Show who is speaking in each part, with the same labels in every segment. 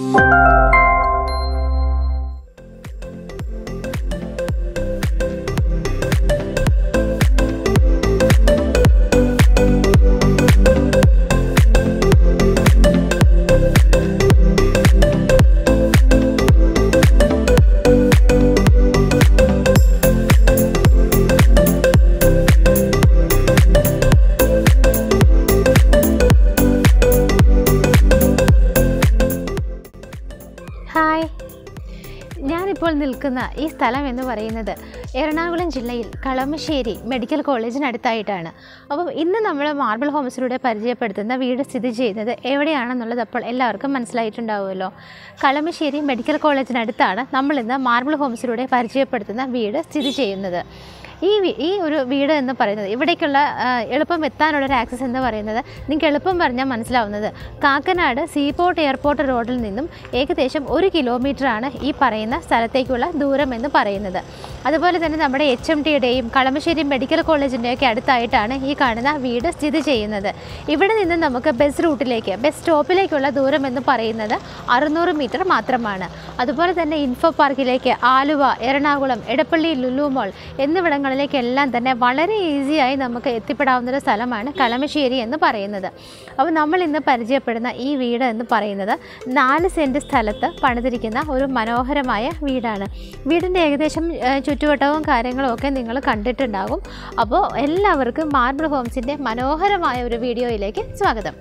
Speaker 1: hi ഞാനിപ്പോൾ നിൽക്കുന്ന ഈ സ്ഥലം എന്ന് പറയുന്നത് എറണാകുളം ജില്ലയിൽ കളമശ്ശേരി മെഡിക്കൽ കോളേജിനടുത്തായിട്ടാണ് അപ്പം ഇന്ന് നമ്മൾ മാർബിൾ ഹോംസിലൂടെ പരിചയപ്പെടുത്തുന്ന വീട് സ്ഥിതി ചെയ്യുന്നത് എവിടെയാണെന്നുള്ളത് അപ്പോൾ എല്ലാവർക്കും മനസ്സിലായിട്ടുണ്ടാവുമല്ലോ കളമശ്ശേരി മെഡിക്കൽ കോളേജിനടുത്താണ് നമ്മൾ ഇന്ന് മാർബിൾ ഹോംസിലൂടെ പരിചയപ്പെടുത്തുന്ന വീട് സ്ഥിതി ചെയ്യുന്നത് ഈ വി- ഈ ഒരു വീട് എന്ന് പറയുന്നത് ഇവിടേക്കുള്ള ആ, എളുപ്പം എത്താനുള്ള ഒരു ആക്സസ് എന്ന് പറയുന്നത് നിങ്ങൾക്ക് എളുപ്പം പറഞ്ഞാൽ മനസ്സിലാവുന്നത് കാക്കനാട് സീപോർട്ട് എയർപോർട്ട് റോഡിൽ നിന്നും ഏകദേശം ഒരു കിലോമീറ്ററാണ് ഈ പറയുന്ന സ്ഥലത്തേക്കുള്ള ദൂരം എന്ന് പറയുന്നത് അതുപോലെ തന്നെ നമ്മുടെ എച്ച് എം ടിയുടെയും കളമശ്ശേരി മെഡിക്കൽ കോളേജിൻ്റെയൊക്കെ അടുത്തായിട്ടാണ് ഈ കാണുന്ന വീട് സ്ഥിതി ചെയ്യുന്നത് ഇവിടെ നിന്ന് നമുക്ക് ബസ് റൂട്ടിലേക്ക് ബസ് സ്റ്റോപ്പിലേക്കുള്ള ദൂരം എന്ന് പറയുന്നത് അറുന്നൂറ് മീറ്റർ മാത്രമാണ് അതുപോലെ തന്നെ ഇൻഫോ പാർക്കിലേക്ക് ആലുവ എറണാകുളം എടപ്പള്ളി ലുലു മോൾ എന്നിവിടങ്ങളിലേക്കെല്ലാം തന്നെ വളരെ ഈസിയായി നമുക്ക് എത്തിപ്പെടാവുന്ന ഒരു സ്ഥലമാണ് കളമശ്ശേരി എന്ന് പറയുന്നത് അപ്പോൾ നമ്മൾ ഇന്ന് പരിചയപ്പെടുന്ന ഈ വീട് എന്ന് പറയുന്നത് നാല് സെൻറ്റ് സ്ഥലത്ത് പണിതിരിക്കുന്ന ഒരു മനോഹരമായ വീടാണ് വീടിൻ്റെ ഏകദേശം ഏഹ്, ചുറ്റുവട്ടവും കാര്യങ്ങളും ഒക്കെ നിങ്ങൾ കണ്ടിട്ടുണ്ടാകും അപ്പോൾ എല്ലാവർക്കും മാർബിൾ ഹോംസിൻ്റെ മനോഹരമായ ഒരു വീഡിയോയിലേക്ക് സ്വാഗതം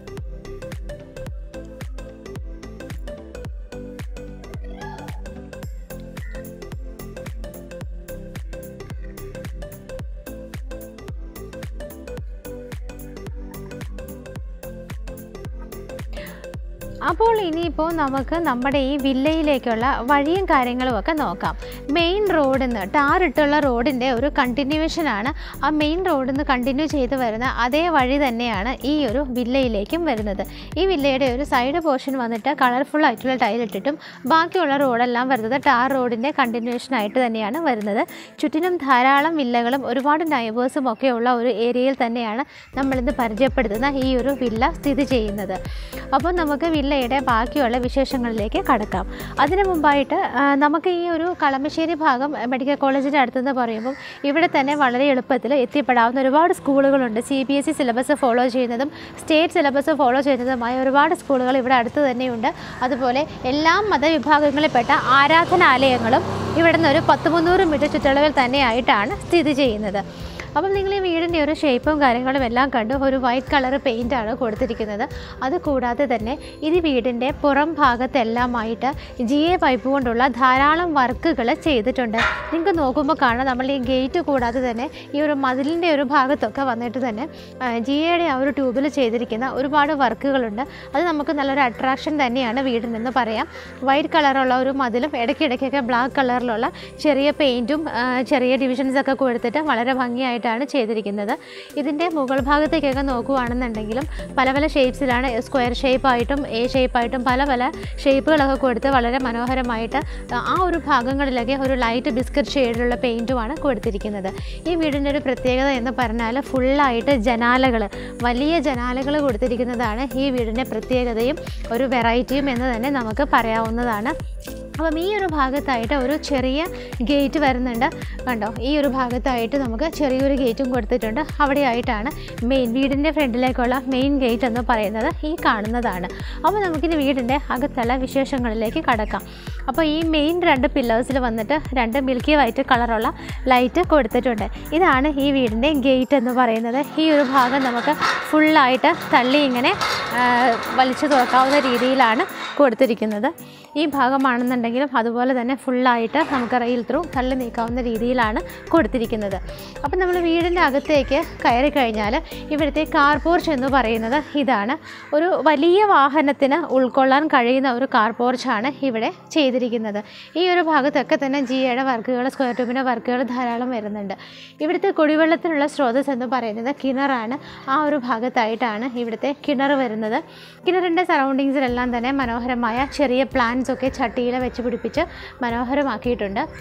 Speaker 1: അപ്പോൾ ഇനിയിപ്പോൾ നമുക്ക് നമ്മുടെ ഈ വില്ലയിലേക്കുള്ള വഴിയും കാര്യങ്ങളും ഒക്കെ നോക്കാം മെയിൻ റോഡിൽ നിന്ന് ടാറിട്ടുള്ള റോഡിൻ്റെ ഒരു കണ്ടിന്യൂവേഷനാണ് ആ മെയിൻ റോഡിൽ നിന്ന് കണ്ടിന്യൂ ചെയ്ത് വരുന്ന അതേ വഴി തന്നെയാണ് ഈ ഒരു വില്ലയിലേക്കും വരുന്നത് ഈ വില്ലയുടെ ഒരു സൈഡ് പോർഷൻ വന്നിട്ട് കളർഫുൾ ആയിട്ടുള്ള ടൈലിട്ടിട്ടും ബാക്കിയുള്ള റോഡെല്ലാം വരുന്നത് ടാർ റോഡിൻ്റെ കണ്ടിന്യൂവേഷൻ ആയിട്ട് തന്നെയാണ് വരുന്നത് ചുറ്റിനും ധാരാളം വില്ലകളും ഒരുപാട് നൈബേഴ്സും ഒക്കെ ഉള്ള ഒരു ഏരിയയിൽ തന്നെയാണ് നമ്മളിന്ന് പരിചയപ്പെടുത്തുന്ന ഈ ഒരു വില്ല സ്ഥിതി ചെയ്യുന്നത് അപ്പോൾ നമുക്ക് വില്ലയുടെ ബാക്കിയുള്ള വിശേഷങ്ങളിലേക്ക് കടക്കാം അതിനു മുമ്പായിട്ട് ആ, നമുക്ക് ഈ ഒരു കളമശ്ശേരി ഭാഗം ആ, മെഡിക്കൽ കോളേജിൻ്റെ അടുത്തെന്ന് പറയുമ്പോൾ ഇവിടെ തന്നെ വളരെ എളുപ്പത്തിൽ എത്തിപ്പെടാവുന്ന ഒരുപാട് സ്കൂളുകളുണ്ട് C B S E syllabus follow ചെയ്യുന്നതും സ്റ്റേറ്റ് സിലബസ് ഫോളോ ചെയ്യുന്നതുമായ ഒരുപാട് സ്കൂളുകൾ ഇവിടെ അടുത്ത് തന്നെയുണ്ട് അതുപോലെ എല്ലാ മതവിഭാഗങ്ങളിൽപ്പെട്ട ആരാധനാലയങ്ങളും ഇവിടെ നിന്ന് ഒരു പത്ത് മുന്നൂറ് മീറ്റർ ചുറ്റളവിൽ തന്നെയായിട്ടാണ് സ്ഥിതി ചെയ്യുന്നത് അപ്പം നിങ്ങൾ ഈ വീടിൻ്റെ ഒരു ഷേപ്പും കാര്യങ്ങളും എല്ലാം കണ്ടു ഒരു വൈറ്റ് കളർ പെയിൻ്റാണ് കൊടുത്തിരിക്കുന്നത് അതുകൂടാതെ തന്നെ ഇത് വീടിൻ്റെ പുറം ഭാഗത്തെല്ലാമായിട്ട് ജി എ പൈപ്പ് കൊണ്ടുള്ള ധാരാളം വർക്കുകൾ ചെയ്തിട്ടുണ്ട് നിങ്ങൾക്ക് നോക്കുമ്പോൾ കാണാം നമ്മൾ ഈ ഗേറ്റ് കൂടാതെ തന്നെ ഈ ഒരു മതിലിൻ്റെ ഒരു ഭാഗത്തൊക്കെ വന്നിട്ട് തന്നെ ജി എയുടെ ആ ഒരു ട്യൂബിൽ ചെയ്തിരിക്കുന്ന ഒരുപാട് വർക്കുകളുണ്ട് അത് നമുക്ക് നല്ലൊരു അട്രാക്ഷൻ തന്നെയാണ് വീടിൽ നിന്ന് പറയാം വൈറ്റ് കളറുള്ള ഒരു മതിലും ഇടയ്ക്കിടയ്ക്കൊക്കെ ബ്ലാക്ക് കളറിലുള്ള ചെറിയ പെയിൻറ്റും ചെറിയ ഡിവിഷൻസ് ഒക്കെ കൊടുത്തിട്ട് വളരെ ഭംഗിയായിട്ടാണ് ചെയ്തിരിക്കുന്നത് ഇതിൻ്റെ മുകൾ ഭാഗത്തേക്കൊക്കെ നോക്കുകയാണെന്നുണ്ടെങ്കിലും പല പല ഷേപ്സിലാണ് സ്ക്വയർ ഷേപ്പായിട്ടും എ ഷേപ്പായിട്ടും പല പല ഷേപ്പുകളൊക്കെ കൊടുത്ത് വളരെ മനോഹരമായിട്ട് ആ ഒരു ഭാഗങ്ങളിലൊക്കെ ഒരു ലൈറ്റ് ബിസ്ക്കറ്റ് ഷെയ്ഡിലുള്ള പെയിൻറ്റുമാണ് കൊടുത്തിരിക്കുന്നത് ഈ വീടിൻ്റെ ഒരു പ്രത്യേകത എന്ന് പറഞ്ഞാൽ ഫുള്ളായിട്ട് ജനാലകൾ വലിയ ജനാലകൾ കൊടുത്തിരിക്കുന്നതാണ് ഈ വീടിൻ്റെ പ്രത്യേകതയും ഒരു വെറൈറ്റിയും എന്ന് തന്നെ നമുക്ക് പറയാവുന്നതാണ് അപ്പം ഈ ഒരു ഭാഗത്തായിട്ട് ഒരു ചെറിയ ഗേറ്റ് വരുന്നുണ്ട് കണ്ടോ ഈ ഒരു ഭാഗത്തായിട്ട് നമുക്ക് ചെറിയൊരു ഗേറ്റും കൊടുത്തിട്ടുണ്ട് അവിടെയായിട്ടാണ് മെയിൻ വീടിൻ്റെ ഫ്രണ്ടിലേക്കുള്ള മെയിൻ ഗേറ്റ് എന്ന് പറയുന്നത് ഈ കാണുന്നതാണ് അപ്പോൾ നമുക്കിനി വീടിൻ്റെ അകത്തുള്ള വിശേഷങ്ങളിലേക്ക് കടക്കാം അപ്പോൾ ഈ മെയിൻ രണ്ട് പില്ലേഴ്സിൽ വന്നിട്ട് രണ്ട് മിൽക്കി വൈറ്റ് കളറുള്ള ലൈറ്റ് കൊടുത്തിട്ടുണ്ട് ഇതാണ് ഈ വീടിൻ്റെ ഗേറ്റ് എന്ന് പറയുന്നത് ഈ ഒരു ഭാഗം നമുക്ക് ഫുള്ളായിട്ട് തള്ളി ഇങ്ങനെ ആ, വലിച്ചു തുറക്കാവുന്ന രീതിയിലാണ് കൊടുത്തിരിക്കുന്നത് ഈ ഭാഗമാണെന്നുണ്ടെങ്കിലും അതുപോലെ തന്നെ ഫുള്ളായിട്ട് നമുക്ക് റെയിൽ ത്രൂ തള്ളി നീക്കാവുന്ന രീതിയിലാണ് കൊടുത്തിരിക്കുന്നത് അപ്പം നമ്മൾ വീടിൻ്റെ അകത്തേക്ക് കയറി കഴിഞ്ഞാൽ ഇവിടുത്തെ കാർ പോർച്ച് എന്ന് പറയുന്നത് ഇതാണ് ഒരു വലിയ വാഹനത്തിന് ഉൾക്കൊള്ളാൻ കഴിയുന്ന ഒരു കാർ പോർച്ചാണ് ഇവിടെ ചെയ്തിരിക്കുന്നത് ഈ ഒരു ഭാഗത്തൊക്കെ തന്നെ ജിയുടെ വർക്കുകൾ സ്ക്വയർ ട്യൂബിൻ്റെ വർക്കുകൾ ധാരാളം വരുന്നുണ്ട് ഇവിടുത്തെ കുടിവെള്ളത്തിനുള്ള സ്രോതസ് എന്ന് പറയുന്നത് കിണറാണ് ആ ഒരു ഭാഗത്തായിട്ടാണ് ഇവിടുത്തെ കിണർ വരുന്നത് കിണറിൻ്റെ സറൗണ്ടിങ്സിലെല്ലാം തന്നെ മനോഹരമായ ചെറിയ പ്ലാന്റ്സ് ഒക്കെ ചട്ടിയിൽ വെച്ച് പിടിപ്പിച്ച് മനോഹരമാക്കിയിട്ടുണ്ട്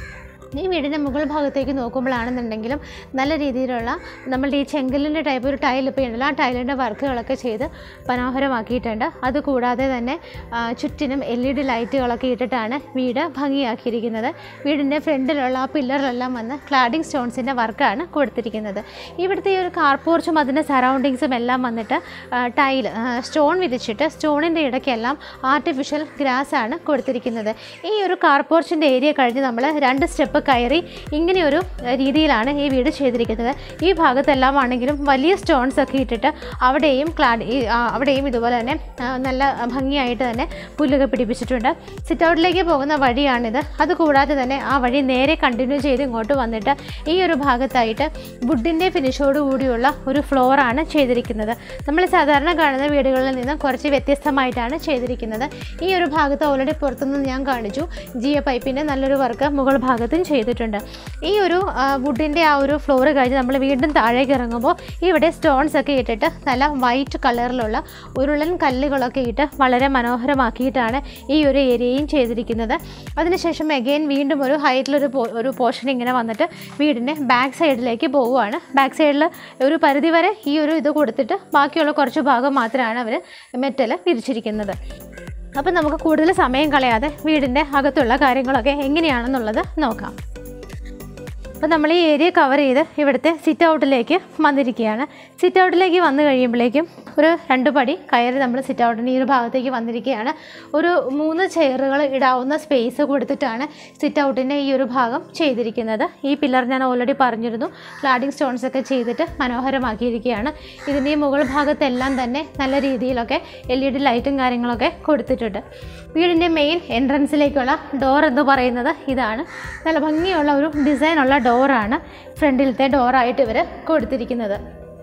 Speaker 1: ഈ വീടിൻ്റെ മുകൾ ഭാഗത്തേക്ക് നോക്കുമ്പോഴാണെന്നുണ്ടെങ്കിലും നല്ല രീതിയിലുള്ള നമ്മളുടെ ഈ ചെങ്കലിൻ്റെ ടൈപ്പ് ഒരു ടൈൽ ഇപ്പോൾ ഉണ്ടല്ലോ ആ ടൈലിൻ്റെ വർക്കുകളൊക്കെ ചെയ്ത് മനോഹരമാക്കിയിട്ടുണ്ട് അതുകൂടാതെ തന്നെ ആ, ചുറ്റിനും എൽ ഇ ഡി ലൈറ്റുകളൊക്കെ ഇട്ടിട്ടാണ് വീട് ഭംഗിയാക്കിയിരിക്കുന്നത് വീടിൻ്റെ ഫ്രണ്ടിലുള്ള ആ പില്ലറിലെല്ലാം വന്ന് ക്ലാഡിംഗ് സ്റ്റോൺസിൻ്റെ വർക്കാണ് കൊടുത്തിരിക്കുന്നത് ഇവിടുത്തെ ഈ ഒരു കാർപോർച്ചും അതിൻ്റെ സറൗണ്ടിങ്സും എല്ലാം വന്നിട്ട് ടൈൽ സ്റ്റോൺ വിരിച്ചിട്ട് സ്റ്റോണിൻ്റെ ഇടയ്ക്കെല്ലാം ആർട്ടിഫിഷ്യൽ ഗ്രാസ് ആണ് കൊടുത്തിരിക്കുന്നത് ഈ ഒരു കാർപോർച്ചിൻ്റെ ഏരിയ കഴിഞ്ഞ് നമ്മൾ രണ്ട് സ്റ്റെപ്പ് കയറി ഇങ്ങനെയൊരു ഏഹ്, രീതിയിലാണ് ഈ വീട് ചെയ്തിരിക്കുന്നത് ഈ ഭാഗത്തെല്ലാം ആണെങ്കിലും വലിയ സ്റ്റോൺസ് ഒക്കെ ഇട്ടിട്ട് അവിടെയും ക്ലാഡ് ഈ ആ, അവിടെയും ഇതുപോലെ തന്നെ ആ, നല്ല ഭംഗിയായിട്ട് തന്നെ പുല്ലൊക്കെ പിടിപ്പിച്ചിട്ടുണ്ട് സിറ്റ് ഔട്ടിലേക്ക് പോകുന്ന വഴിയാണിത് അതുകൂടാതെ തന്നെ ആ വഴി നേരെ കണ്ടിന്യൂ ചെയ്ത് ഇങ്ങോട്ട് വന്നിട്ട് ഈ ഒരു ഭാഗത്തായിട്ട് വുഡിൻ്റെ ഫിനിഷോട് കൂടിയുള്ള ഒരു ഫ്ലോറാണ് ചെയ്തിരിക്കുന്നത് നമ്മൾ സാധാരണ കാണുന്ന വീടുകളിൽ നിന്ന് കുറച്ച് വ്യത്യസ്തമായിട്ടാണ് ചെയ്തിരിക്കുന്നത് ഈ ഒരു ഭാഗത്ത് ഓൾറെഡി പുറത്തുനിന്ന് ഞാൻ കാണിച്ചു ജിയ പൈപ്പിൻ്റെ നല്ലൊരു വർക്ക് മുകൾ ഭാഗത്തും ചെയ്തിട്ടുണ്ട് ഈ ഒരു വുഡിൻ്റെ ആ ഒരു ഫ്ലോർ കഴിഞ്ഞ് നമ്മൾ വീണ്ടും താഴേക്ക് ഇറങ്ങുമ്പോൾ ഇവിടെ സ്റ്റോൺസ് ഒക്കെ ഇട്ടിട്ട് നല്ല വൈറ്റ് കളറിലുള്ള ഉരുളൻ കല്ലുകളൊക്കെ ഇട്ട് വളരെ മനോഹരമാക്കിയിട്ടാണ് ഈ ഒരു ഏരിയയും ചെയ്തിരിക്കുന്നത് അതിനുശേഷം എഗെയിൻ വീണ്ടും ഒരു ഹൈറ്റിലൊരു പോ- ഒരു പോർഷൻ ഇങ്ങനെ വന്നിട്ട് വീടിൻ്റെ ബാക്ക് സൈഡിലേക്ക് പോവുകയാണ് ബാക്ക് സൈഡിൽ ഒരു പരിധി വരെ ഈ ഒരു ഇത് കൊടുത്തിട്ട് ബാക്കിയുള്ള കുറച്ച് ഭാഗം മാത്രമാണ് അവർ മെറ്റൽ വിരിച്ചിരിക്കുന്നത് അപ്പം നമുക്ക് കൂടുതൽ സമയം കളയാതെ വീടിൻ്റെ അകത്തുള്ള കാര്യങ്ങളൊക്കെ എങ്ങനെയാണെന്നുള്ളത് നോക്കാം അപ്പോൾ നമ്മൾ ഈ ഏരിയ കവർ ചെയ്ത് ഇവിടുത്തെ സിറ്റ് ഔട്ടിലേക്ക് വന്നിരിക്കുകയാണ് സിറ്റ് ഔട്ടിലേക്ക് വന്നു കഴിയുമ്പോഴേക്കും ഒരു രണ്ട് പടി കയറി നമ്മൾ സിറ്റ് ഔട്ടിൻ്റെ ഈ ഒരു ഭാഗത്തേക്ക് വന്നിരിക്കുകയാണ് ഒരു മൂന്ന് ചെയറുകൾ ഇടാവുന്ന സ്പേസ് കൊടുത്തിട്ടാണ് സിറ്റ് ഔട്ടിൻ്റെ ഈ ഒരു ഭാഗം ചെയ്തിരിക്കുന്നത് ഈ പില്ലർ ഞാൻ ഓൾറെഡി പറഞ്ഞിരുന്നു ക്ലാഡിംഗ് സ്റ്റോൺസ് ഒക്കെ ചെയ്തിട്ട് മനോഹരമാക്കിയിരിക്കുകയാണ് ഇതിൻ്റെ ഈ മുകൾ ഭാഗത്തെല്ലാം തന്നെ നല്ല രീതിയിലൊക്കെ എൽ ഇ ഡി ലൈറ്റും കാര്യങ്ങളൊക്കെ കൊടുത്തിട്ടുണ്ട് വീടിൻ്റെ മെയിൻ എൻട്രൻസിലേക്കുള്ള ഡോർ എന്ന് പറയുന്നത് ഇതാണ് നല്ല ഭംഗിയുള്ള ഒരു ഡിസൈനുള്ള ഡോറാണ് ഫ്രണ്ടിലത്തെ ഡോറായിട്ട് ഇവർ കൊടുത്തിരിക്കുന്നത്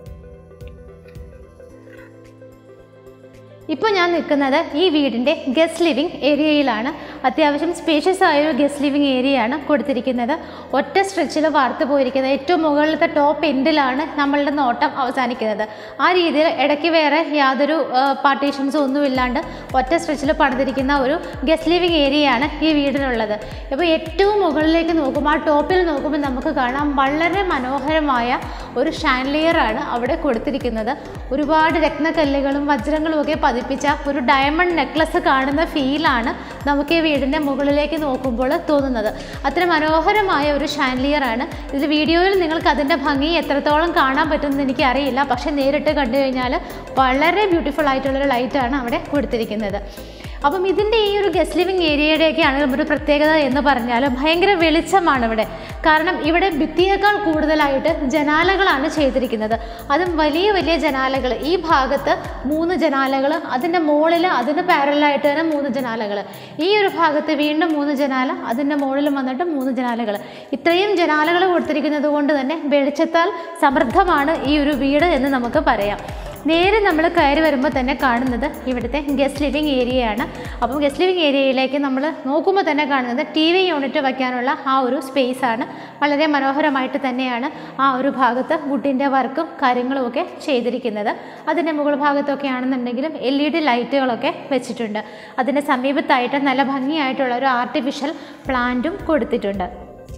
Speaker 1: ഇപ്പോൾ ഞാൻ നിൽക്കുന്നത് ഈ വീടിൻ്റെ ഗസ്റ്റ് ലിവിങ് ഏരിയയിലാണ് അത്യാവശ്യം സ്പേഷ്യസ് ആയ ഒരു ഗസ്റ്റ് ലിവിങ് ഏരിയയാണ് കൊടുത്തിരിക്കുന്നത് ഒറ്റ സ്ട്രെച്ചിൽ വാർത്ത് പോയിരിക്കുന്നത് ഏറ്റവും മുകളിലത്തെ ടോപ്പ് എൻഡിലാണ് നമ്മളുടെ നോട്ടം അവസാനിക്കുന്നത് ആ രീതിയിൽ ഇടയ്ക്ക് വേറെ യാതൊരു പാർട്ടീഷൻസും ഒന്നുമില്ലാണ്ട് ഒറ്റ സ്ട്രെച്ചിൽ പണിതിരിക്കുന്ന ഒരു ഗസ്റ്റ് ലിവിങ് ഏരിയയാണ് ഈ വീടിനുള്ളത് ഇപ്പോൾ ഏറ്റവും മുകളിലേക്ക് നോക്കുമ്പോൾ ആ ടോപ്പിൽ നോക്കുമ്പോൾ നമുക്ക് കാണാം വളരെ മനോഹരമായ ഒരു ഷാൻലിയറാണ് അവിടെ കൊടുത്തിരിക്കുന്നത് ഒരുപാട് രത്നക്കല്ലുകളും വജ്രങ്ങളും ഒക്കെ പതിപ്പിച്ച ഒരു ഡയമണ്ട് നെക്ലസ് കാണുന്ന ഫീലാണ് നമുക്ക് ഈ വീടിൻ്റെ മുകളിലേക്ക് നോക്കുമ്പോൾ തോന്നുന്നത് അത്ര മനോഹരമായ ഒരു ഷാൻലിയറാണ് ഇതിൽ വീഡിയോയിൽ നിങ്ങൾക്ക് അതിൻ്റെ ഭംഗി എത്രത്തോളം കാണാൻ പറ്റുമെന്ന് എനിക്കറിയില്ല പക്ഷേ നേരിട്ട് കണ്ടു കഴിഞ്ഞാൽ വളരെ ബ്യൂട്ടിഫുൾ ആയിട്ടുള്ളൊരു ലൈറ്റാണ് അവിടെ കൊടുത്തിരിക്കുന്നത് അപ്പം ഇതിൻ്റെ ഈ ഒരു ഗസ്റ്റ് ലിവിങ് ഏരിയയുടെയൊക്കെയാണ് ഒരു പ്രത്യേകത എന്ന് പറഞ്ഞാൽ ഭയങ്കര വെളിച്ചമാണ് ഇവിടെ കാരണം ഇവിടെ ഭിത്തിയേക്കാൾ കൂടുതലായിട്ട് ജനാലകളാണ് ചെയ്തിരിക്കുന്നത് അതും വലിയ വലിയ ജനാലകൾ ഈ ഭാഗത്ത് മൂന്ന് ജനാലകൾ അതിൻ്റെ മുകളിൽ അതിന് പാരലായിട്ട് തന്നെ മൂന്ന് ജനാലകൾ ഈ ഒരു ഭാഗത്ത് വീണ്ടും മൂന്ന് ജനാല അതിൻ്റെ മുകളിലും വന്നിട്ട് മൂന്ന് ജനാലകൾ ഇത്രയും ജനാലകൾ കൊടുത്തിരിക്കുന്നത് കൊണ്ട് തന്നെ വെളിച്ചത്താൽ സമൃദ്ധമാണ് ഈ ഒരു വീട് എന്ന് നമുക്ക് പറയാം നേരെ നമ്മൾ കയറി വരുമ്പോൾ തന്നെ കാണുന്നത് ഇവിടുത്തെ ഗസ്റ്റ് ലിവിങ് ഏരിയയാണ് അപ്പം ഗസ്റ്റ് ലിവിങ് ഏരിയയിലേക്ക് നമ്മൾ നോക്കുമ്പോൾ തന്നെ കാണുന്നത് ടി വി യൂണിറ്റ് വയ്ക്കാനുള്ള ആ ഒരു സ്പേസ് ആണ് വളരെ മനോഹരമായിട്ട് തന്നെയാണ് ആ ഒരു ഭാഗത്ത് വുഡിൻ്റെ വർക്കും കാര്യങ്ങളും ഒക്കെ ചെയ്തിരിക്കുന്നത് അതിൻ്റെ മുകൾ ഭാഗത്തൊക്കെ ആണെന്നുണ്ടെങ്കിലും എൽ ഇ ഡി ലൈറ്റുകളൊക്കെ വെച്ചിട്ടുണ്ട് അതിൻ്റെ സമീപത്തായിട്ട് നല്ല ഭംഗിയായിട്ടുള്ള ഒരു ആർട്ടിഫിഷ്യൽ പ്ലാന്റും കൊടുത്തിട്ടുണ്ട്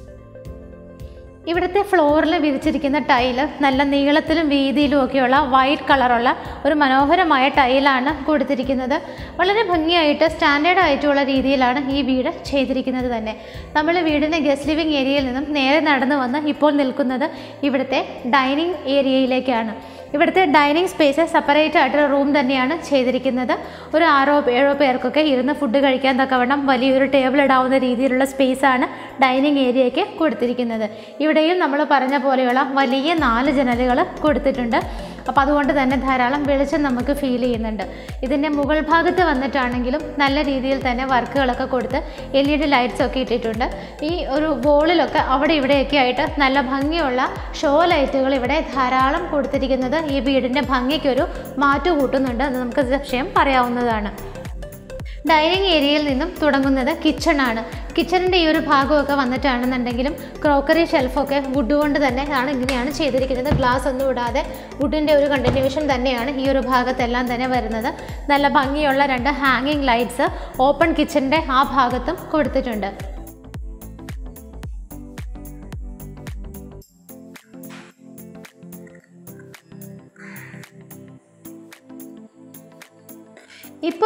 Speaker 1: ഇവിടുത്തെ ഫ്ലോറിൽ വിരിച്ചിരിക്കുന്ന ടൈല് നല്ല നീളത്തിലും വീതിയിലും ഒക്കെയുള്ള വൈറ്റ് കളറുള്ള ഒരു മനോഹരമായ ടൈലാണ് കൊടുത്തിരിക്കുന്നത് വളരെ ഭംഗിയായിട്ട് സ്റ്റാൻഡേർഡ് ആയിട്ടുള്ള രീതിയിലാണ് ഈ വീട് ചെയ്തിരിക്കുന്നത് തന്നെ നമ്മൾ വീടിൻ്റെ ഗസ്റ്റ് ലിവിങ് ഏരിയയിൽ നിന്നും നേരെ നടന്നു വന്ന് ഇപ്പോൾ നിൽക്കുന്നത് ഇവിടുത്തെ ഡൈനിങ് ഏരിയയിലേക്കാണ് ഇവിടുത്തെ ഡൈനിങ് സ്പേസ് സെപ്പറേറ്റ് ആയിട്ടുള്ള റൂം തന്നെയാണ് ചെയ്തിരിക്കുന്നത് ഒരു ആറോ ഏഴോ പേർക്കൊക്കെ ഇരുന്ന് ഫുഡ് കഴിക്കാൻ തക്കവണ്ണം വലിയൊരു ടേബിൾ ഇടാവുന്ന രീതിയിലുള്ള സ്പേസാണ് ഡൈനിങ് ഏരിയയ്ക്ക് കൊടുത്തിരിക്കുന്നത് ഇവിടെയും നമ്മൾ പറഞ്ഞ പോലെയുള്ള വലിയ നാല് ജനലുകൾ കൊടുത്തിട്ടുണ്ട് അപ്പോൾ അതുകൊണ്ട് തന്നെ ധാരാളം വെളിച്ചം നമുക്ക് ഫീൽ ചെയ്യുന്നുണ്ട് ഇതിൻ്റെ മുകൾ ഭാഗത്ത് വന്നിട്ടാണെങ്കിലും നല്ല രീതിയിൽ തന്നെ വർക്കുകളൊക്കെ കൊടുത്ത് എൽ ഇ ഡി ലൈറ്റ്സ് ഒക്കെ ഇട്ടിട്ടുണ്ട് ഈ ഒരു വോളിലൊക്കെ അവിടെ ഇവിടെയൊക്കെ ആയിട്ട് നല്ല ഭംഗിയുള്ള ഷോ ലൈറ്റുകൾ ഇവിടെ ധാരാളം കൊടുത്തിരിക്കുന്നത് ഈ വീടിൻ്റെ ഭംഗിക്കൊരു മാറ്റു കൂട്ടുന്നുണ്ട് എന്ന് നമുക്ക് നിശ്ചയം പറയാവുന്നതാണ് ഡൈനിങ് ഏരിയയിൽ നിന്നും തുടങ്ങുന്നത് കിച്ചണാണ് കിച്ചണിൻ്റെ ഈ ഒരു ഭാഗമൊക്കെ വന്നിട്ടാണെന്നുണ്ടെങ്കിലും ക്രോക്കറി ഷെൽഫൊക്കെ വുഡ് കൊണ്ട് തന്നെ ആണ് ഇങ്ങനെയാണ് ചെയ്തിരിക്കുന്നത് ഗ്ലാസ് ഒന്നും ഇടാതെ വുഡിൻ്റെ ഒരു കണ്ടിന്യൂഷൻ തന്നെയാണ് ഈ ഒരു ഭാഗത്തെല്ലാം തന്നെ വരുന്നത് നല്ല ഭംഗിയുള്ള രണ്ട് ഹാങ്ങിങ് ലൈറ്റ്സ് ഓപ്പൺ കിച്ചണിൻ്റെ ആ ഭാഗത്തും കൊടുത്തിട്ടുണ്ട്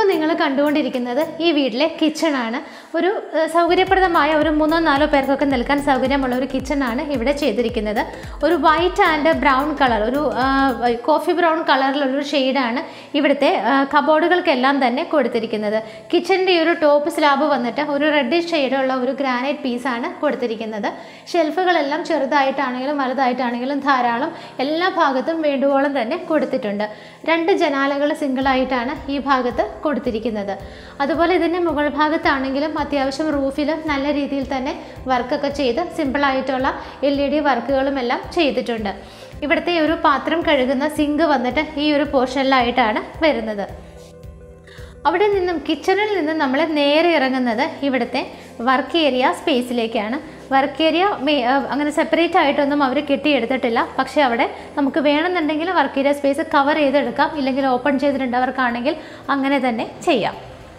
Speaker 1: ഇപ്പോൾ നിങ്ങൾ കണ്ടുകൊണ്ടിരിക്കുന്നത് ഈ വീട്ടിലെ കിച്ചണാണ് ഒരു ഏഹ്, സൗകര്യപ്രദമായ ഒരു മൂന്നോ നാലോ പേർക്കൊക്കെ നിൽക്കാൻ സൗകര്യമുള്ള ഒരു കിച്ചണാണ് ഇവിടെ ചെയ്തിരിക്കുന്നത് ഒരു വൈറ്റ് ആൻഡ് ബ്രൗൺ കളർ ഒരു ആ, കോഫി ബ്രൗൺ കളറിലുള്ളൊരു ഷെയ്ഡാണ് ഇവിടുത്തെ ആ, കബോർഡുകൾക്കെല്ലാം തന്നെ കൊടുത്തിരിക്കുന്നത് കിച്ചണിൻ്റെ ഈ ഒരു ടോപ്പ് സ്ലാബ് വന്നിട്ട് ഒരു റെഡ് ഷെയ്ഡുള്ള ഒരു ഗ്രാനൈറ്റ് പീസാണ് കൊടുത്തിരിക്കുന്നത് ഷെൽഫുകളെല്ലാം ചെറുതായിട്ടാണെങ്കിലും വലുതായിട്ടാണെങ്കിലും ധാരാളം എല്ലാ ഭാഗത്തും വേണ്ടുവോളം തന്നെ കൊടുത്തിട്ടുണ്ട് രണ്ട് ജനാലകൾ സിംഗിളായിട്ടാണ് ഈ ഭാഗത്ത് കൊടുത്തിരിക്കുന്നത് അതുപോലെ ഇതിൻ്റെ മുകൾ ഭാഗത്താണെങ്കിലും അത്യാവശ്യം റൂഫിൽ നല്ല രീതിയിൽ തന്നെ വർക്കൊക്കെ ചെയ്ത് സിമ്പിളായിട്ടുള്ള എൽ ഇ ഡി വർക്കുകളും എല്ലാം ചെയ്തിട്ടുണ്ട് ഇവിടുത്തെ ഒരു പാത്രം കഴുകുന്ന സിങ്ക് വന്നിട്ട് ഈ ഒരു പോർഷനിലായിട്ടാണ് വരുന്നത് അവിടെ നിന്നും കിച്ചണിൽ നിന്നും നമ്മൾ നേരെ ഇറങ്ങുന്നത് ഇവിടുത്തെ വർക്ക് ഏരിയ സ്പേസിലേക്കാണ് വർക്ക് ഏരിയ അങ്ങനെ സെപ്പറേറ്റ് ആയിട്ടൊന്നും അവർ കെട്ടിയെടുത്തിട്ടില്ല പക്ഷേ അവിടെ നമുക്ക് വേണമെന്നുണ്ടെങ്കിൽ വർക്ക് ഏരിയ സ്പേസ് കവർ ചെയ്തെടുക്കാം ഇല്ലെങ്കിൽ ഓപ്പൺ ചെയ്തിട്ടുണ്ടവർക്കാണെങ്കിൽ അങ്ങനെ തന്നെ ചെയ്യാം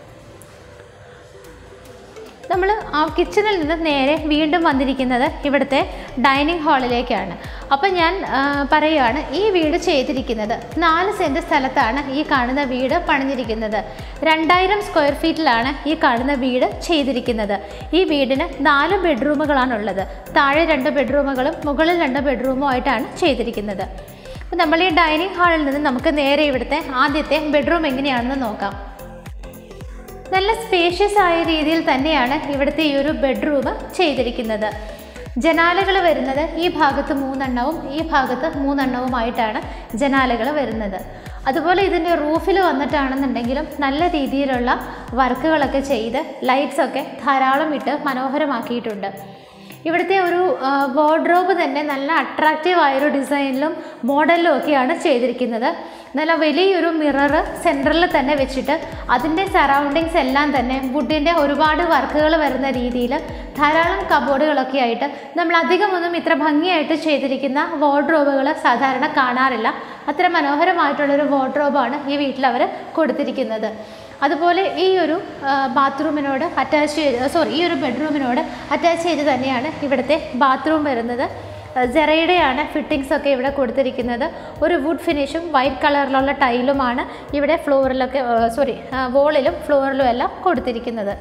Speaker 1: നമ്മൾ ആ കിച്ചണിൽ നിന്ന് നേരെ വീണ്ടും വന്നിരിക്കുന്നത് ഇവിടുത്തെ ഡൈനിങ് ഹാളിലേക്കാണ് അപ്പം ഞാൻ ആ, പറയുകയാണ് ഈ വീട് ചെയ്തിരിക്കുന്നത് നാല് സെൻറ്റ് സ്ഥലത്താണ് ഈ കാണുന്ന വീട് പണിഞ്ഞിരിക്കുന്നത് രണ്ടായിരം സ്ക്വയർ ഫീറ്റിലാണ് ഈ കാണുന്ന വീട് ചെയ്തിരിക്കുന്നത് ഈ വീടിന് നാല് ബെഡ്റൂമുകളാണുള്ളത് താഴെ രണ്ട് ബെഡ്റൂമുകളും മുകളിൽ രണ്ട് ബെഡ്റൂമും ആയിട്ടാണ് ചെയ്തിരിക്കുന്നത് അപ്പം നമ്മൾ ഈ ഡൈനിങ് ഹാളിൽ നിന്ന് നമുക്ക് നേരെ ഇവിടുത്തെ ആദ്യത്തെ ബെഡ്റൂം എങ്ങനെയാണെന്ന് നോക്കാം നല്ല സ്പേഷ്യസ് ആയ രീതിയിൽ തന്നെയാണ് ഇവിടുത്തെ ഈ ഒരു ബെഡ്റൂം ചെയ്തിരിക്കുന്നത് ജനാലകൾ വരുന്നത് ഈ ഭാഗത്ത് മൂന്നെണ്ണവും ഈ ഭാഗത്ത് മൂന്നെണ്ണവുമായിട്ടാണ് ജനാലകൾ വരുന്നത് അതുപോലെ ഇതിൻ്റെ റൂഫിൽ വന്നിട്ടാണെന്നുണ്ടെങ്കിലും നല്ല രീതിയിലുള്ള വർക്കുകളൊക്കെ ചെയ്ത് ലൈറ്റ്സൊക്കെ ധാരാളം ഇട്ട് മനോഹരമാക്കിയിട്ടുണ്ട് ഇവിടുത്തെ ഒരു വാർഡ്രോബ് തന്നെ നല്ല അട്രാക്റ്റീവ് ആയൊരു ഡിസൈനിലും മോഡലിലും ഒക്കെയാണ് ചെയ്തിരിക്കുന്നത് നല്ല വലിയൊരു മിറർ സെൻറ്ററിൽ തന്നെ വെച്ചിട്ട് അതിൻ്റെ സറൗണ്ടിങ്സ് എല്ലാം തന്നെ വുഡിൻ്റെ ഒരുപാട് വർക്കുകൾ വരുന്ന രീതിയിൽ ധാരാളം കബോർഡുകളൊക്കെ ആയിട്ട് നമ്മൾ അധികമൊന്നും ഇത്ര ഭംഗിയായിട്ട് ചെയ്തിരിക്കുന്ന വാർഡ്രോബുകൾ സാധാരണ കാണാറില്ല അത്ര മനോഹരമായിട്ടുള്ളൊരു വാർഡ്രോബാണ് ഈ വീട്ടിൽ അവർ കൊടുത്തിരിക്കുന്നത് അതുപോലെ ഈ ഒരു ബാത്റൂമിനോട് അറ്റാച്ച് ചെയ്ത് സോറി ഈ ഒരു ബെഡ്റൂമിനോട് അറ്റാച്ച് ചെയ്ത് തന്നെയാണ് ഇവിടുത്തെ ബാത്റൂം വരുന്നത് ജെറയുടെയാണ് ഫിറ്റിങ്സ് ഒക്കെ ഇവിടെ കൊടുത്തിരിക്കുന്നത് ഒരു വുഡ് ഫിനിഷും വൈറ്റ് കളറിലുള്ള ടൈലുമാണ് ഇവിടെ ഫ്ലോറിലൊക്കെ സോറി വോളിലും ഫ്ലോറിലും എല്ലാം കൊടുത്തിരിക്കുന്നത്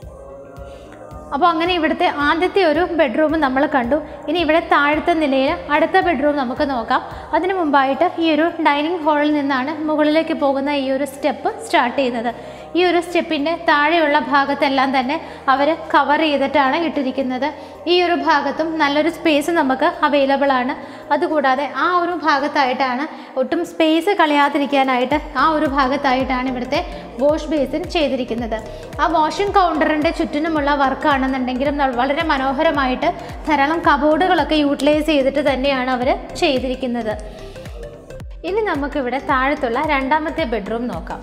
Speaker 1: അപ്പോൾ അങ്ങനെ ഇവിടുത്തെ ആദ്യത്തെ ഒരു ബെഡ്റൂം നമ്മൾ കണ്ടു ഇനി ഇവിടെ താഴത്തെ നിലയിൽ അടുത്ത ബെഡ്റൂം നമുക്ക് നോക്കാം അതിനു മുമ്പായിട്ട് ഈ ഒരു ഡൈനിങ് ഹാളിൽ നിന്നാണ് മുകളിലേക്ക് പോകുന്ന ഈ ഒരു സ്റ്റെപ്പ് സ്റ്റാർട്ട് ചെയ്യുന്നത് ഈ ഒരു സ്റ്റെപ്പിൻ്റെ താഴെയുള്ള ഭാഗത്തെല്ലാം തന്നെ അവർ കവർ ചെയ്തിട്ടാണ് ഇട്ടിരിക്കുന്നത് ഈ ഒരു ഭാഗത്തും നല്ലൊരു സ്പേസ് നമുക്ക് അവൈലബിൾ ആണ് അതുകൂടാതെ ആ ഒരു ഭാഗത്തായിട്ടാണ് ഒട്ടും സ്പേസ് കളയാതിരിക്കാനായിട്ട് ആ ഒരു ഭാഗത്തായിട്ടാണ് ഇവിടുത്തെ വാഷ് ബേസിൻ ചെയ്തിരിക്കുന്നത് ആ വാഷിംഗ് കൗണ്ടറിൻ്റെ ചുറ്റിനുമുള്ള വർക്കാണെന്നുണ്ടെങ്കിലും ന- വളരെ മനോഹരമായിട്ട് ധാരാളം കബോർഡുകളൊക്കെ യൂട്ടിലൈസ് ചെയ്തിട്ട് തന്നെയാണ് അവർ ചെയ്തിരിക്കുന്നത് ഇനി നമുക്കിവിടെ താഴത്തുള്ള രണ്ടാമത്തെ ബെഡ്റൂം നോക്കാം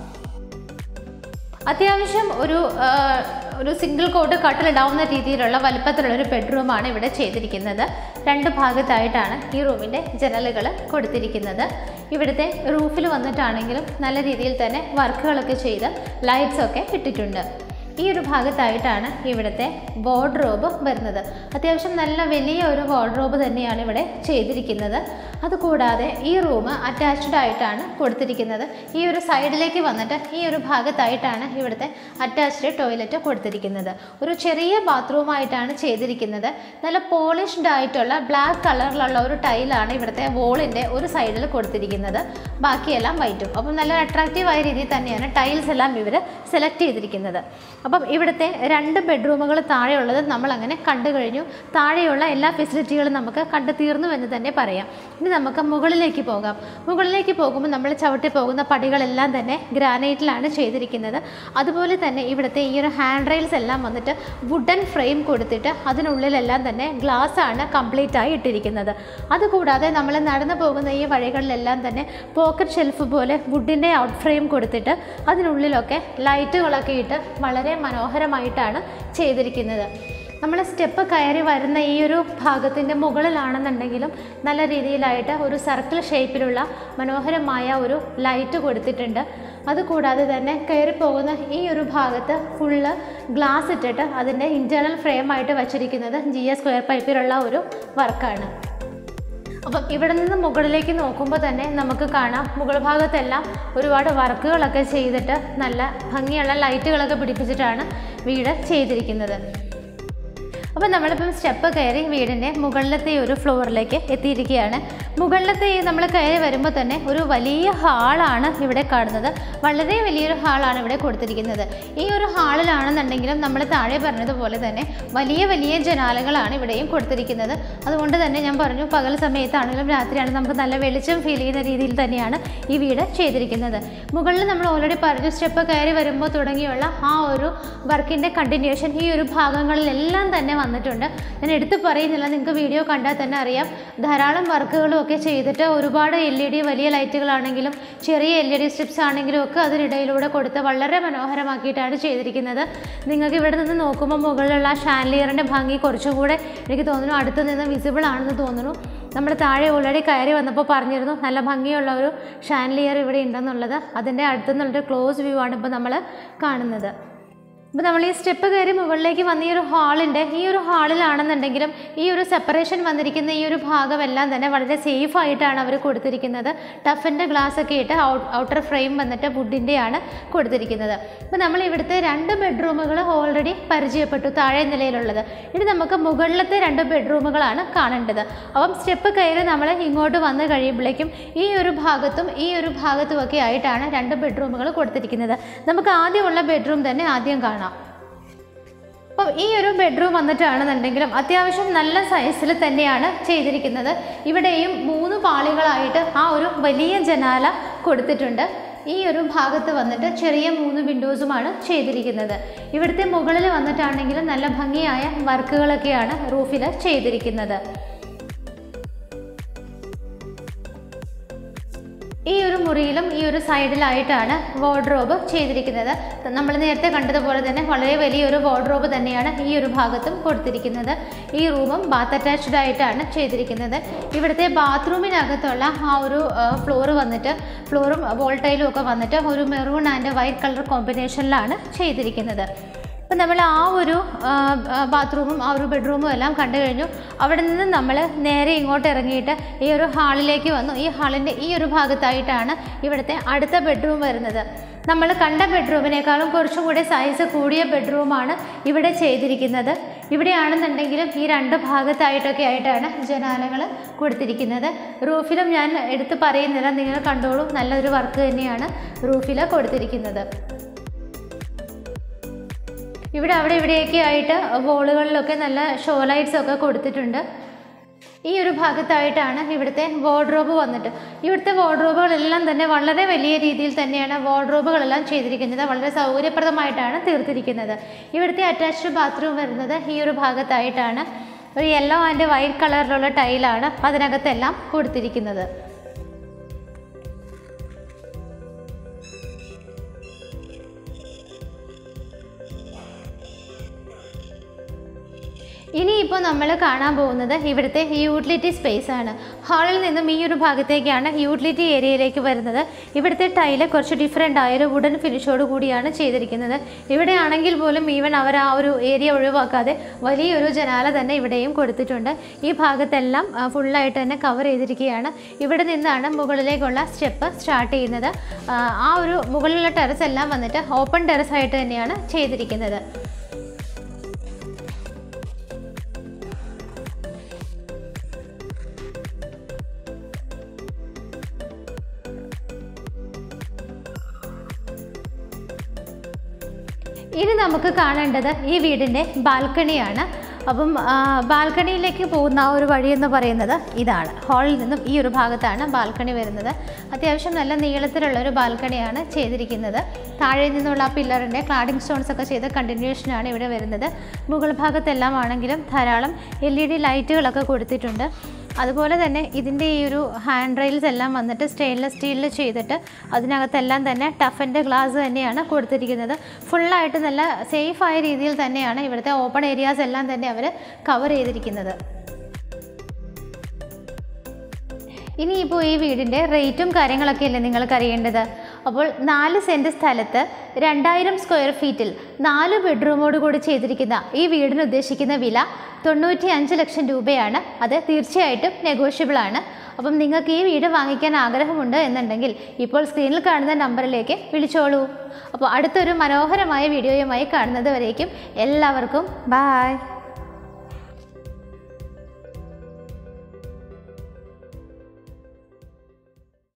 Speaker 1: അത്യാവശ്യം ഒരു ആ, ഒരു സിംഗിൾ കോട്ട് കട്ടിലിടാവുന്ന രീതിയിലുള്ള വലുപ്പത്തിലുള്ള ഒരു ബെഡ്റൂമാണ് ഇവിടെ ചെയ്തിരിക്കുന്നത് രണ്ട് ഭാഗത്തായിട്ടാണ് ഈ റൂമിൻ്റെ ജനലുകൾ കൊടുത്തിരിക്കുന്നത് ഇവിടുത്തെ റൂഫിൽ വന്നിട്ടാണെങ്കിലും നല്ല രീതിയിൽ തന്നെ വർക്കുകളൊക്കെ ചെയ്ത് ലൈറ്റ്സ് ഒക്കെ ഇട്ടിട്ടുണ്ട് ഈ ഒരു ഭാഗത്തായിട്ടാണ് ഇവിടുത്തെ വാർഡ്രോബ് വരുന്നത് അത്യാവശ്യം നല്ല വലിയ ഒരു വാർഡ്രോബ് തന്നെയാണ് ഇവിടെ ചെയ്തിരിക്കുന്നത് അതുകൂടാതെ ഈ റൂം അറ്റാച്ച്ഡ് ആയിട്ടാണ് കൊടുത്തിരിക്കുന്നത് ഈ ഒരു സൈഡിലേക്ക് വന്നിട്ട് ഈ ഒരു ഭാഗത്തായിട്ടാണ് ഇവിടുത്തെ അറ്റാച്ച്ഡ് ടോയ്ലറ്റ് കൊടുത്തിരിക്കുന്നത് ഒരു ചെറിയ ബാത്റൂമായിട്ടാണ് ചെയ്തിരിക്കുന്നത് നല്ല പോളിഷ്ഡ് ആയിട്ടുള്ള ബ്ലാക്ക് കളറിലുള്ള ഒരു ടൈലാണ് ഇവിടുത്തെ വോളിൻ്റെ ഒരു സൈഡിൽ കൊടുത്തിരിക്കുന്നത് ബാക്കിയെല്ലാം വൈറ്റും അപ്പം നല്ല അട്രാക്റ്റീവ് ആയ രീതിയിൽ തന്നെയാണ് ടൈൽസ് എല്ലാം ഇവർ സെലക്ട് ചെയ്തിരിക്കുന്നത് അപ്പം ഇവിടുത്തെ രണ്ട് ബെഡ്റൂമുകൾ താഴെയുള്ളത് നമ്മൾ അങ്ങനെ കണ്ടു കഴിഞ്ഞു താഴെയുള്ള എല്ലാ ഫെസിലിറ്റികളും നമുക്ക് കണ്ടു തീർന്നു എന്ന് തന്നെ പറയാം ഇനി നമുക്ക് മുകളിലേക്ക് പോകാം മുകളിലേക്ക് പോകുമ്പോൾ നമ്മൾ ചവിട്ടി പോകുന്ന പടികളെല്ലാം തന്നെ ഗ്രാനൈറ്റിലാണ് ചെയ്തിരിക്കുന്നത് അതുപോലെ തന്നെ ഇവിടുത്തെ ഈ ഒരു ഹാൻഡ് റെയിൽസ് എല്ലാം വന്നിട്ട് വുഡൻ ഫ്രെയിം കൊടുത്തിട്ട് അതിനുള്ളിലെല്ലാം തന്നെ ഗ്ലാസ് ആണ് കംപ്ലീറ്റ് ആയി ഇട്ടിരിക്കുന്നത് അതുകൂടാതെ നമ്മൾ നടന്നു പോകുന്ന ഈ വഴികളിലെല്ലാം തന്നെ പോക്കറ്റ് ഷെൽഫ് പോലെ വുഡിൻ്റെ ഔട്ട് ഫ്രെയിം കൊടുത്തിട്ട് അതിനുള്ളിലൊക്കെ ലൈറ്റുകളൊക്കെ ഇട്ട് വളരെ മനോഹരമായിട്ടാണ് ചെയ്തിരിക്കുന്നത് നമ്മൾ സ്റ്റെപ്പ് കയറി വരുന്ന ഈ ഒരു ഭാഗത്തിൻ്റെ മുകളിലാണെന്നുണ്ടെങ്കിലും നല്ല രീതിയിലായിട്ട് ഒരു സർക്കിൾ ഷേപ്പിലുള്ള മനോഹരമായ ഒരു ലൈറ്റ് കൊടുത്തിട്ടുണ്ട് അതുകൂടാതെ തന്നെ കയറി പോകുന്ന ഈ ഒരു ഭാഗത്ത് ഫുള്ള് ഗ്ലാസ് ഇട്ടിട്ട് അതിൻ്റെ ഇൻറ്റേർണൽ ഫ്രെയിമായിട്ട് വച്ചിരിക്കുന്നത് ജി എസ് സ്ക്വയർ പൈപ്പിലുള്ള ഒരു വർക്കാണ് അപ്പം ഇവിടെ നിന്ന് മുകളിലേക്ക് നോക്കുമ്പോൾ തന്നെ നമുക്ക് കാണാം മുകൾ ഭാഗത്തെല്ലാം ഒരുപാട് വർക്കുകളൊക്കെ ചെയ്തിട്ട് നല്ല ഭംഗിയുള്ള ലൈറ്റുകളൊക്കെ പിടിപ്പിച്ചിട്ടാണ് വീട് ചെയ്തിരിക്കുന്നത് അപ്പോൾ നമ്മളിപ്പം സ്റ്റെപ്പ് കയറി വീടിൻ്റെ മുകളിലത്തെ ഈ ഒരു ഫ്ലോറിലേക്ക് എത്തിയിരിക്കുകയാണ് മുകളിലത്തെ ഈ നമ്മൾ കയറി വരുമ്പോൾ തന്നെ ഒരു വലിയ ഹാളാണ് ഇവിടെ കാണുന്നത് വളരെ വലിയൊരു ഹാളാണ് ഇവിടെ കൊടുത്തിരിക്കുന്നത് ഈ ഒരു ഹാളിലാണെന്നുണ്ടെങ്കിലും നമ്മൾ താഴെ പറഞ്ഞതുപോലെ തന്നെ വലിയ വലിയ ജനാലകളാണ് ഇവിടെയും കൊടുത്തിരിക്കുന്നത് അതുകൊണ്ട് തന്നെ ഞാൻ പറഞ്ഞു പകൽ സമയത്താണെങ്കിലും രാത്രിയാണെങ്കിലും നമുക്ക് നല്ല വെളിച്ചം ഫീൽ ചെയ്യുന്ന രീതിയിൽ തന്നെയാണ് ഈ വീട് ചെയ്തിരിക്കുന്നത് മുകളിൽ നമ്മൾ ഓൾറെഡി പറഞ്ഞു സ്റ്റെപ്പ് കയറി വരുമ്പോൾ തുടങ്ങിയുള്ള ആ ഒരു വർക്കിൻ്റെ കണ്ടിന്യൂഷൻ ഈ ഒരു ഭാഗങ്ങളിലെല്ലാം തന്നെ വന്നിട്ടുണ്ട് ഞാൻ എടുത്തു പറയുന്നില്ല നിങ്ങൾക്ക് വീഡിയോ കണ്ടാൽ തന്നെ അറിയാം ധാരാളം വർക്കുകളും ഒക്കെ ചെയ്തിട്ട് ഒരുപാട് എൽ ഇ ഡി വലിയ ലൈറ്റുകളാണെങ്കിലും ചെറിയ എൽ ഇ ഡി സ്ട്രിപ്സ് ആണെങ്കിലും ഒക്കെ അതിനിടയിലൂടെ കൊടുത്ത് വളരെ മനോഹരമാക്കിയിട്ടാണ് ചെയ്തിരിക്കുന്നത് നിങ്ങൾക്ക് ഇവിടെ നിന്ന് നോക്കുമ്പോൾ മുകളിലുള്ള ആ ഷാൻലിയറിൻ്റെ ഭംഗി കുറച്ചും കൂടെ എനിക്ക് തോന്നുന്നു അടുത്ത് നിന്ന് വിസിബിൾ ആണെന്ന് തോന്നുന്നു നമ്മൾ താഴെ ഓൾറെഡി കയറി വന്നപ്പോൾ പറഞ്ഞിരുന്നു നല്ല ഭംഗിയുള്ള ഒരു ഷാൻലിയർ ഇവിടെ ഉണ്ടെന്നുള്ളത് അതിൻ്റെ അടുത്തുനിന്നുള്ളൊരു ക്ലോസ് വ്യൂ ആണ് ഇപ്പോൾ നമ്മൾ കാണുന്നത് അപ്പോൾ നമ്മൾ ഈ സ്റ്റെപ്പ് കയറി മുകളിലേക്ക് വന്ന ഈ ഒരു ഹാളിൻ്റെ ഈ ഒരു ഹാളിലാണെന്നുണ്ടെങ്കിലും ഈ ഒരു സെപ്പറേഷൻ വന്നിരിക്കുന്ന ഈ ഒരു ഭാഗമെല്ലാം തന്നെ വളരെ സേഫ് ആയിട്ടാണ് അവർ കൊടുത്തിരിക്കുന്നത് ടഫിൻ്റെ ഗ്ലാസ് ഒക്കെ ഇട്ട് ഔട്ടർ ഫ്രെയിം വന്നിട്ട് വുഡിൻ്റെയാണ് കൊടുത്തിരിക്കുന്നത് അപ്പോൾ നമ്മൾ ഇവിടുത്തെ രണ്ട് ബെഡ്റൂമുകൾ ഓൾറെഡി പരിചയപ്പെട്ടു താഴെ നിലയിലുള്ളത് ഇനി നമുക്ക് മുകളിലത്തെ രണ്ട് ബെഡ്റൂമുകളാണ് കാണേണ്ടത് അപ്പം സ്റ്റെപ്പ് കയറി നമ്മൾ ഇങ്ങോട്ട് വന്ന് കഴിയുമ്പോഴേക്കും ഈ ഒരു ഭാഗത്തും ഈ ഒരു ഭാഗത്തും ഒക്കെ ആയിട്ടാണ് രണ്ട് ബെഡ്റൂമുകൾ കൊടുത്തിരിക്കുന്നത് നമുക്ക് ആദ്യമുള്ള ബെഡ്റൂം തന്നെ ആദ്യം കാണാം അപ്പം ഈ ഒരു ബെഡ്റൂം വന്നിട്ടാണെന്നുണ്ടെങ്കിലും അത്യാവശ്യം നല്ല സൈസിൽ തന്നെയാണ് ചെയ്തിരിക്കുന്നത് ഇവിടെയും മൂന്ന് പാളികളായിട്ട് ആ ഒരു വലിയ ജനാല കൊടുത്തിട്ടുണ്ട് ഈ ഒരു ഭാഗത്ത് വന്നിട്ട് ചെറിയ മൂന്ന് വിൻഡോസുമാണ് ചെയ്തിരിക്കുന്നത് ഇവിടുത്തെ മുകളിൽ വന്നിട്ടാണെങ്കിലും നല്ല ഭംഗിയായ വർക്കുകളൊക്കെയാണ് റൂഫിൽ ചെയ്തിരിക്കുന്നത് ഈ ഒരു മുറിയിലും ഈ ഒരു സൈഡിലായിട്ടാണ് വാർഡ്രോബ് ചെയ്തിരിക്കുന്നത് നമ്മൾ നേരത്തെ കണ്ടതുപോലെ തന്നെ വളരെ വലിയൊരു വാർഡ്രോബ് തന്നെയാണ് ഈ ഒരു ഭാഗത്തും കൊടുത്തിരിക്കുന്നത് ഈ റൂമും ബാത്ത് അറ്റാച്ച്ഡ് ആയിട്ടാണ് ചെയ്തിരിക്കുന്നത് ഇവിടുത്തെ ബാത്റൂമിനകത്തുള്ള ആ ഒരു ഫ്ലോർ വന്നിട്ട് ഫ്ലോറും വോൾട്ടൈലും ഒക്കെ വന്നിട്ട് ഒരു മെറൂൺ ആൻഡ് വൈറ്റ് കളർ കോമ്പിനേഷനിലാണ് ചെയ്തിരിക്കുന്നത് അപ്പം നമ്മൾ ആ ഒരു ബാത്റൂമും ആ ഒരു ബെഡ്റൂമും എല്ലാം കണ്ടു കഴിഞ്ഞു അവിടെ നിന്ന് നമ്മൾ നേരെ ഇങ്ങോട്ട് ഇറങ്ങിയിട്ട് ഈ ഒരു ഹാളിലേക്ക് വന്നു ഈ ഹാളിൻ്റെ ഈ ഒരു ഭാഗത്തായിട്ടാണ് ഇവിടുത്തെ അടുത്ത ബെഡ്റൂം വരുന്നത് നമ്മൾ കണ്ട ബെഡ്റൂമിനേക്കാളും കുറച്ചും കൂടി സൈസ് കൂടിയ ബെഡ്റൂമാണ് ഇവിടെ ചെയ്തിരിക്കുന്നത് ഇവിടെയാണെന്നുണ്ടെങ്കിലും ഈ രണ്ട് ഭാഗത്തായിട്ടൊക്കെ ആയിട്ടാണ് ജനാലകൾ കൊടുത്തിരിക്കുന്നത് റൂഫിലും ഞാൻ എടുത്ത് പറയുന്നില്ല നിങ്ങൾ കണ്ടോളൂ നല്ലൊരു വർക്ക് തന്നെയാണ് റൂഫിൽ കൊടുത്തിരിക്കുന്നത് ഇവിടെ അവിടെ ഇവിടെയൊക്കെ ആയിട്ട് വോളുകളിലൊക്കെ നല്ല ഷോ ലൈറ്റ്സ് ഒക്കെ കൊടുത്തിട്ടുണ്ട് ഈ ഒരു ഭാഗത്തായിട്ടാണ് ഇവിടുത്തെ വാർഡ്രോബ് വന്നിട്ട് ഇവിടുത്തെ വാർഡ്രോബുകളെല്ലാം തന്നെ വളരെ വലിയ രീതിയിൽ തന്നെയാണ് വാർഡ്രോബുകളെല്ലാം ചെയ്തിരിക്കുന്നത് വളരെ സൗകര്യപ്രദമായിട്ടാണ് തീർത്തിരിക്കുന്നത് ഇവിടുത്തെ അറ്റാച്ച്ഡ് ബാത്റൂം വരുന്നത് ഈ ഒരു ഭാഗത്തായിട്ടാണ് ഒരു യെല്ലോ ആൻഡ് വൈറ്റ് കളറിലുള്ള ടൈലാണ് അതിനകത്തെല്ലാം കൊടുത്തിരിക്കുന്നത് ഇനിയിപ്പോൾ നമ്മൾ കാണാൻ പോകുന്നത് ഇവിടുത്തെ യൂട്ടിലിറ്റി സ്പേസ് ആണ് ഹാളിൽ നിന്നും ഈ ഒരു ഭാഗത്തേക്കാണ് യൂട്ടിലിറ്റി ഏരിയയിലേക്ക് വരുന്നത് ഇവിടുത്തെ ടൈല് കുറച്ച് ഡിഫറെൻ്റ് ആയ ഒരു വുഡൻ ഫിനിഷോട് കൂടിയാണ് ചെയ്തിരിക്കുന്നത് ഇവിടെ ആണെങ്കിൽ പോലും ഈവൻ അവർ ആ ഒരു ഏരിയ ഒഴിവാക്കാതെ വലിയൊരു ജനാല തന്നെ ഇവിടെയും കൊടുത്തിട്ടുണ്ട് ഈ ഭാഗത്തെല്ലാം ഫുള്ളായിട്ട് തന്നെ കവർ ചെയ്തിരിക്കുകയാണ് ഇവിടെ നിന്നാണ് മുകളിലേക്കുള്ള സ്റ്റെപ്പ് സ്റ്റാർട്ട് ചെയ്യുന്നത് ആ, ആ ഒരു മുകളിലുള്ള ടെറസ് എല്ലാം വന്നിട്ട് ഓപ്പൺ ടെറസ് ആയിട്ട് തന്നെയാണ് ചെയ്തിരിക്കുന്നത് ഇനി നമുക്ക് കാണേണ്ടത് ഈ വീടിൻ്റെ ബാൽക്കണിയാണ് അപ്പം ആ, ബാൽക്കണിയിലേക്ക് പോകുന്ന ആ ഒരു വഴി എന്ന് പറയുന്നത് ഇതാണ് ഹാളിൽ നിന്നും ഈ ഒരു ഭാഗത്താണ് ബാൽക്കണി വരുന്നത് അത്യാവശ്യം നല്ല നീളത്തിലുള്ള ഒരു ബാൽക്കണിയാണ് ചെയ്തിരിക്കുന്നത് താഴെ നിന്നുള്ള ആ പില്ലറിൻ്റെ ക്ലാഡിംഗ് സ്റ്റോൺസ് ഒക്കെ ചെയ്ത കണ്ടിന്യൂഷനാണ് ഇവിടെ വരുന്നത് മുകൾ ഭാഗത്തെല്ലാം ആണെങ്കിലും ധാരാളം എൽ ഇ ഡി ലൈറ്റുകളൊക്കെ കൊടുത്തിട്ടുണ്ട് അതുപോലെ തന്നെ ഇതിൻ്റെ ഈ ഒരു ഹാൻഡ് റെയിൽസ് എല്ലാം വന്നിട്ട് സ്റ്റെയിൻലെസ് സ്റ്റീലിൽ ചെയ്തിട്ട് അതിനകത്തെല്ലാം തന്നെ ടഫിൻ്റെ ഗ്ലാസ് തന്നെയാണ് കൊടുത്തിരിക്കുന്നത് ഫുള്ളായിട്ട് നല്ല സേഫായ രീതിയിൽ തന്നെയാണ് ഇവിടുത്തെ ഓപ്പൺ ഏരിയാസ് എല്ലാം തന്നെ അവർ കവർ ചെയ്തിരിക്കുന്നത് ഇനിയിപ്പോൾ ഈ വീടിൻ്റെ റേറ്റും കാര്യങ്ങളൊക്കെ അല്ലേ നിങ്ങൾക്ക് അറിയേണ്ടത് അപ്പോൾ നാല് സെൻറ്റ് സ്ഥലത്ത് രണ്ടായിരം സ്ക്വയർ ഫീറ്റിൽ നാല് ബെഡ്റൂമോട് കൂടി ചെയ്തിരിക്കുന്ന ഈ വീടിന് ഉദ്ദേശിക്കുന്ന വില തൊണ്ണൂറ്റി അഞ്ച് ലക്ഷം രൂപയാണ് അത് തീർച്ചയായിട്ടും നെഗോഷ്യബിൾ ആണ് അപ്പം നിങ്ങൾക്ക് ഈ വീട് വാങ്ങിക്കാൻ ആഗ്രഹമുണ്ട് എന്നുണ്ടെങ്കിൽ ഇപ്പോൾ സ്ക്രീനിൽ കാണുന്ന നമ്പറിലേക്ക് വിളിച്ചോളൂ അപ്പോൾ അടുത്തൊരു മനോഹരമായ വീഡിയോയുമായി കാണുന്നത് വരേക്കും എല്ലാവർക്കും ബായ്